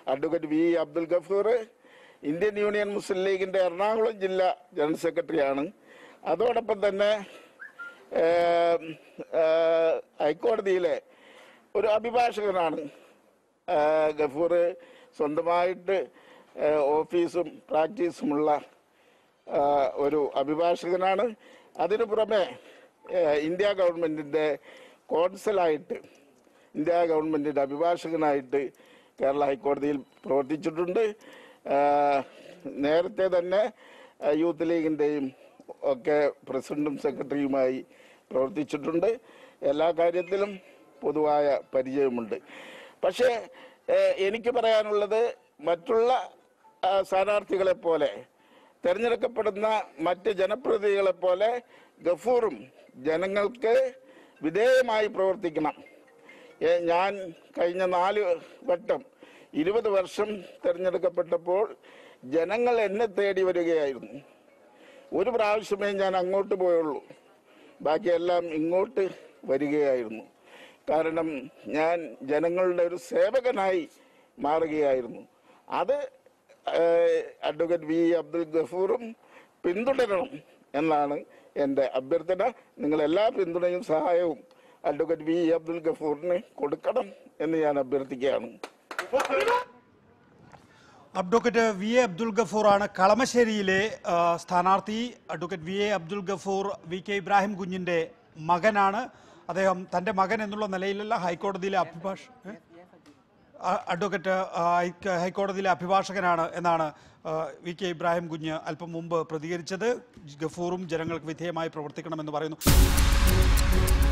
Advocate V Abdul Gafoor Indian union Muslim ലീഗിന്റെ എറണാകുളം ജില്ലാ general സെക്രട്ടറിയാണ് അതോടൊപ്പം തന്നെ ഏം, ഏ, ഹൈക്കോടതിയിലെ ഒരു അഭിഭാഷകനാണ് ആ, ഗഫൂർ സ്വന്തമായിട്ട് ഏ, ഓഫീസും പ്രാക്ടീസുമുള്ള ആ, ഒരു അഭിഭാഷകനാണ് അതിനു പുറമെ ഏ, ഇന്ത്യ ഗവൺമെന്റിന്റെ കോൺസലായിട്ട് ഇന്ത്യ ഗവൺമെന്റിന്റെ അഭിഭാഷകനായിട്ട് കേരള ഹൈക്കോടതിയിൽ പ്രവർത്തിച്ചിട്ടുണ്ട് ആ, നേരത്തെ തന്നെ ആ, യൂത്ത് ലീഗിന്റെയും ഒക്കെ പ്രസിഡന്റും സെക്രട്ടറിയുമായി പ്രവർത്തിച്ചിട്ടുണ്ട് എല്ലാ കാര്യത്തിലും പൊതുവായ പരിചയമുണ്ട് പക്ഷേ ഏഹ്, എനിക്ക് പറയാനുള്ളത് മറ്റുള്ള ആ, സ്ഥാനാർത്ഥികളെ പോലെ തിരഞ്ഞെടുക്കപ്പെടുന്ന മറ്റ് ജനപ്രതിനിധികളെ പോലെ ഗഫൂറും ജനങ്ങൾക്ക് വിധേയമായി പ്രവർത്തിക്കണം ഏ, ഞാൻ കഴിഞ്ഞ നാല് വട്ടം ഇരുപത് വർഷം തിരഞ്ഞെടുക്കപ്പെട്ടപ്പോൾ ജനങ്ങൾ എന്നെ തേടി വരികയായിരുന്നു ഒരു പ്രാവശ്യമേ ഞാൻ അങ്ങോട്ട് പോയുള്ളൂ ബാക്കിയെല്ലാം ഇങ്ങോട്ട് വരികയായിരുന്നു കാരണം ഞാൻ ജനങ്ങളുടെ ഒരു സേവകനായി മാറുകയായിരുന്നു അത് ഏഹ്, അഡ്വക്കേറ്റ് വി അബ്ദുൽ ഗഫൂറും പിന്തുടരണം എന്നാണ് എൻ്റെ അഭ്യർത്ഥന നിങ്ങൾ എല്ലാ പിന്തുണയും സഹായവും അഡ്വക്കേറ്റ് വി അബ്ദുൽ ഗഫൂറിന് കൊടുക്കണം എന്ന് ഞാൻ അഭ്യർത്ഥിക്കുകയാണ് അഡ്വക്കേറ്റ് വി എ അബ്ദുൽ ഗഫൂറാണ് കളമശ്ശേരിയിലെ ആ, സ്ഥാനാർത്ഥി advocate V A Abdul Gafoor V K Ibrahim കുഞ്ഞിൻ്റെ മകനാണ് അദ്ദേഹം തൻ്റെ മകൻ എന്നുള്ള നിലയിലല്ല ഹൈക്കോടതിയിലെ അഭിഭാഷ ഏ? ആ, അഡ്വക്കേറ്റ് ആ, ഹൈക്ക- ഹൈക്കോടതിയിലെ അഭിഭാഷകനാണ് എന്നാണ് ആ, വി കെ ഇബ്രാഹിം കുഞ്ഞ് അല്പം മുമ്പ് പ്രതികരിച്ചത് ഗഫൂറും ജനങ്ങൾക്ക് വിധേയമായി പ്രവർത്തിക്കണമെന്ന് പറയുന്നു